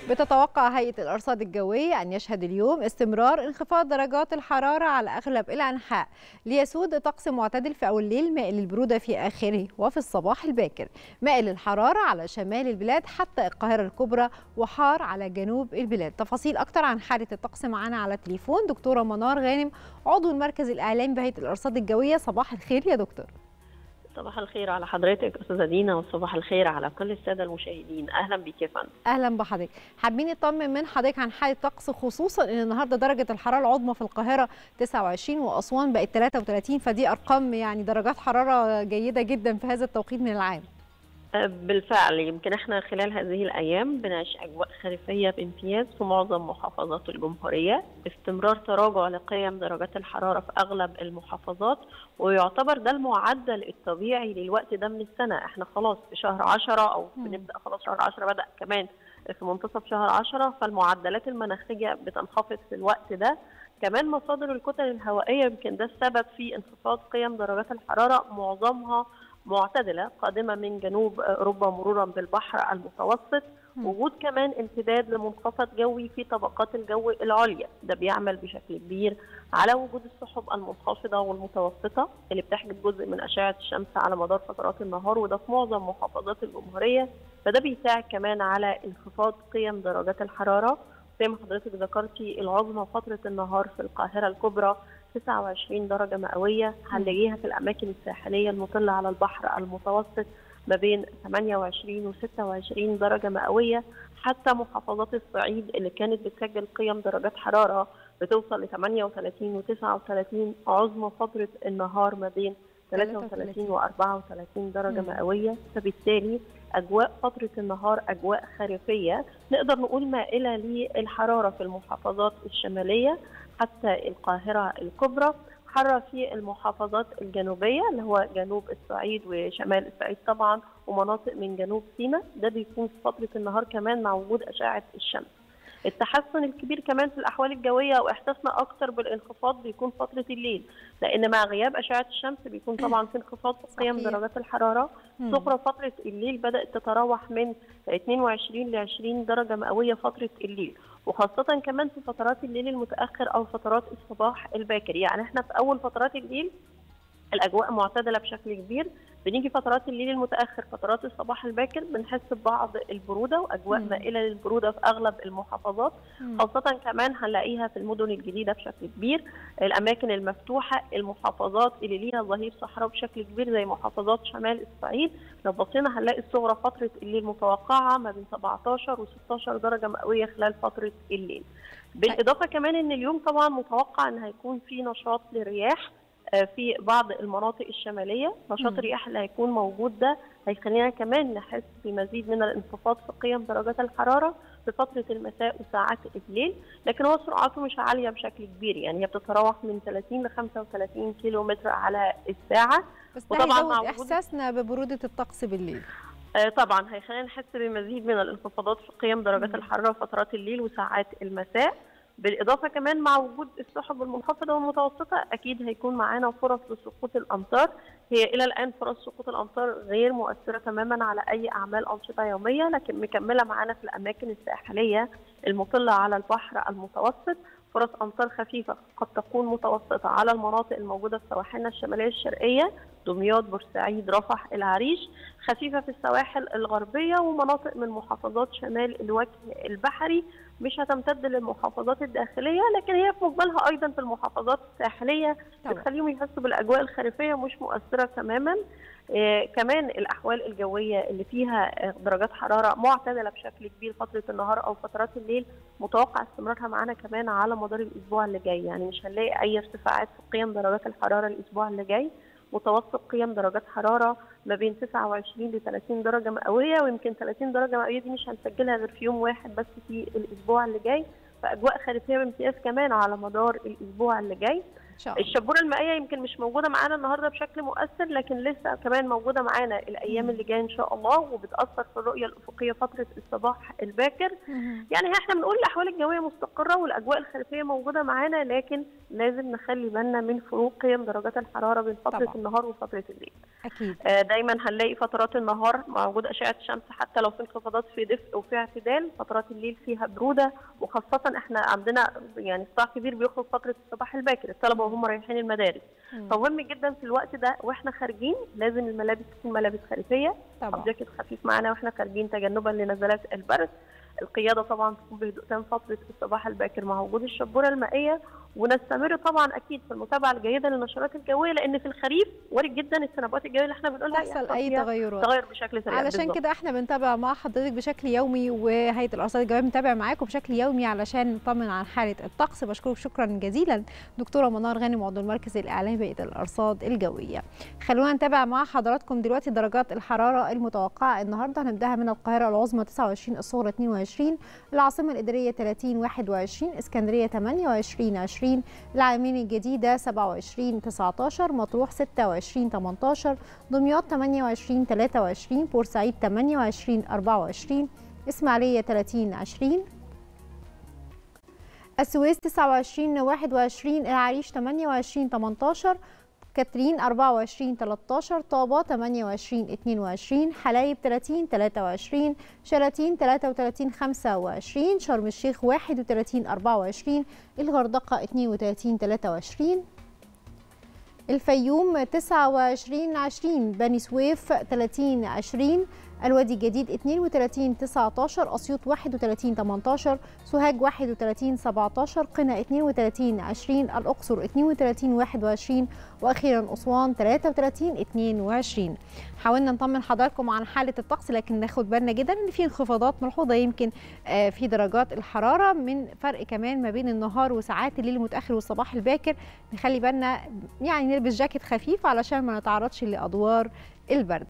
بتتوقع هيئة الأرصاد الجوية أن يشهد اليوم استمرار انخفاض درجات الحرارة على أغلب الأنحاء ليسود طقس معتدل في أول الليل مائل البرودة في آخره وفي الصباح الباكر مائل الحرارة على شمال البلاد حتى القاهرة الكبرى وحار على جنوب البلاد تفاصيل أكتر عن حالة الطقس معنا على التليفون دكتورة منار غانم عضو المركز الإعلامي بهيئة الأرصاد الجوية صباح الخير يا دكتور صباح الخير على حضرتك استاذه دينا وصباح الخير على كل الساده المشاهدين اهلا بك يا فندم اهلا بحضرتك حابين نطمن من حضرتك عن حاله الطقس خصوصا ان النهارده درجه الحراره العظمى في القاهره 29 واسوان بقت 33 فدي ارقام يعني درجات حراره جيده جدا في هذا التوقيت من العام بالفعل يمكن احنا خلال هذه الايام بنعيش اجواء خريفيه بامتياز في معظم محافظات الجمهوريه استمرار تراجع لقيم درجات الحراره في اغلب المحافظات ويعتبر ده المعدل الطبيعي للوقت ده من السنه احنا خلاص في شهر 10 او بنبدا خلاص شهر 10 بدا كمان في منتصف شهر 10 فالمعدلات المناخيه بتنخفض في الوقت ده كمان مصادر الكتل الهوائيه يمكن ده السبب في انخفاض قيم درجات الحراره معظمها معتدلة قادمة من جنوب أوروبا مرورا بالبحر المتوسط وجود كمان امتداد لمنخفض جوي في طبقات الجو العليا ده بيعمل بشكل كبير على وجود السحب المنخفضة والمتوسطة اللي بتحجب جزء من أشعة الشمس على مدار فترات النهار وده في معظم محافظات الجمهورية فده بيساعد كمان على انخفاض قيم درجات الحرارة زي ما حضرتك ذكرتي العظمى فترة النهار في القاهرة الكبرى 29 درجة مئوية هنلاقيها في الأماكن الساحلية المطلة على البحر المتوسط ما بين 28 و 26 درجة مئوية حتى محافظات الصعيد اللي كانت بتسجل قيم درجات حرارة بتوصل ل 38 و 39 عظمى فترة النهار ما بين 33 و 34 درجة مئوية فبالتالي أجواء فترة النهار أجواء خريفية نقدر نقول مائلة للحرارة في المحافظات الشمالية حتى القاهرة الكبرى حرة في المحافظات الجنوبية اللي هو جنوب الصعيد وشمال الصعيد طبعا ومناطق من جنوب سيناء ده بيكون في فترة النهار كمان مع وجود أشعة الشمس التحسن الكبير كمان في الاحوال الجويه واحساسنا اكتر بالانخفاض بيكون فتره الليل لان مع غياب اشعه الشمس بيكون طبعا في انخفاض في قيم درجات الحراره صغرى فتره الليل بدات تتراوح من 22 ل 20 درجه مئويه فتره الليل وخاصه كمان في فترات الليل المتاخر او فترات الصباح الباكر يعني احنا في اول فترات الليل الاجواء معتدله بشكل كبير بنيجي فترات الليل المتاخر فترات الصباح الباكر بنحس ببعض البروده واجواء مائله للبروده في اغلب المحافظات مم. خاصه كمان هنلاقيها في المدن الجديده بشكل كبير الاماكن المفتوحه المحافظات اللي ليها ظهير صحراء بشكل كبير زي محافظات شمال الصعيد لو بصينا هنلاقي الصغرى فتره الليل متوقعه ما بين 17 و 16 درجه مئويه خلال فتره الليل بالاضافه كمان ان اليوم طبعا متوقع ان هيكون في نشاط لرياح في بعض المناطق الشماليه نشاط الرياح اللي هيكون موجود ده هيخلينا كمان نحس بمزيد من الانخفاض في قيم درجات الحراره في فتره المساء وساعات الليل لكن هو سرعته مش عاليه بشكل كبير يعني هي بتتراوح من 30 ل 35 كيلو متر على الساعه بس وطبعا مع احساسنا ببروده الطقس بالليل آه طبعا هيخلينا نحس بمزيد من الانخفاضات في قيم درجات الحراره في فترات الليل وساعات المساء بالاضافه كمان مع وجود السحب المنخفضه والمتوسطه اكيد هيكون معانا فرص لسقوط الامطار هي الى الان فرص سقوط الامطار غير مؤثره تماما على اي اعمال انشطه يوميه لكن مكمله معانا في الاماكن الساحليه المطله على البحر المتوسط فرص امطار خفيفه قد تكون متوسطه على المناطق الموجوده في سواحلنا الشماليه الشرقيه دمياط بورسعيد رفح العريش خفيفه في السواحل الغربيه ومناطق من محافظات شمال الوجه البحري مش هتمتد للمحافظات الداخليه لكن هي في مقبلها ايضا في المحافظات الساحليه بتخليهم يحسوا بالاجواء الخريفيه مش مؤثره تماما آه كمان الاحوال الجويه اللي فيها درجات حراره معتدله بشكل كبير فتره النهار او فترات الليل متوقع استمرارها معانا كمان على مدار الاسبوع اللي جاي يعني مش هنلاقي اي ارتفاعات في قيم درجات الحراره الاسبوع اللي جاي متوسط قيم درجات حراره ما بين 29 ل 30 درجه مئويه ويمكن 30 درجه مئويه دي مش هنسجلها غير في يوم واحد بس في الاسبوع اللي جاي فاجواء خريفيه بامتياز كمان على مدار الاسبوع اللي جاي الشبوره المائيه يمكن مش موجوده معانا النهارده بشكل مؤثر لكن لسه كمان موجوده معانا الايام اللي جايه ان شاء الله وبتاثر في الرؤيه الافقيه فتره الصباح الباكر يعني احنا بنقول الاحوال الجويه مستقره والاجواء الخريفيه موجوده معانا لكن لازم نخلي بالنا من فروق قيم درجات الحراره بين فتره طبعا. النهار وفتره الليل اكيد آه، دايما هنلاقي فترات النهار موجود اشعه شمس حتى لو في انخفاضات في دفء وفي اعتدال فترات الليل فيها بروده وخاصه احنا عندنا يعني صداع كبير بيخرج فتره الصباح الباكر الطلبه وهم رايحين المدارس مم. فمهم جدا في الوقت ده واحنا خارجين لازم الملابس تكون ملابس خريفيه طبعا او جاكيت خفيف معانا واحنا خارجين تجنبا لنزلات البرد القياده طبعا تكون بهدوء تام فتره الصباح الباكر مع وجود الشبوره المائيه ونستمر طبعا اكيد في المتابعه الجيده للنشرات الجويه لان في الخريف وارد جدا التنبؤات الجويه اللي احنا بنقولها تحصل يحصل اي فيها تغيرات تغير بشكل سريع علشان بالظبط. كده احنا بنتابع مع حضرتك بشكل يومي وهيئه الارصاد الجويه بنتابع معاكم بشكل يومي علشان نطمن عن حاله الطقس بشكرك شكرا جزيلا دكتوره منار غانم عضو المركز الاعلامي بهيئه الارصاد الجويه خلونا نتابع مع حضراتكم دلوقتي درجات الحراره المتوقعه النهارده هنبداها من القاهره العظمى 29 الصغرى 22 العاصمه الاداريه 30 21 اسكندريه 28 20 العالمين الجديده 27 19 مطروح 26 18 دمياط 28 23 بورسعيد 28 24 إسماعيلية 30 20 السويس 29 21 العريش 28 18 كاترين 24 13 طابة 28 22 حلايب 30 23 شلاتين 33 25 شرم الشيخ 31 24 الغردقة 32 23 الفيوم 29 20 بني سويف 30 20 الوادي الجديد 32 19 اسيوط 31 18 سوهاج 31 17 قنا 32 20 الاقصر 32 21 واخيرا اسوان 33 22 حاولنا نطمن حضراتكم عن حاله الطقس لكن ناخد بالنا جدا ان في انخفاضات ملحوظه يمكن آه، في درجات الحراره من فرق كمان ما بين النهار وساعات الليل المتاخر والصباح الباكر نخلي بالنا يعني نلبس جاكيت خفيف علشان ما نتعرضش لادوار البرد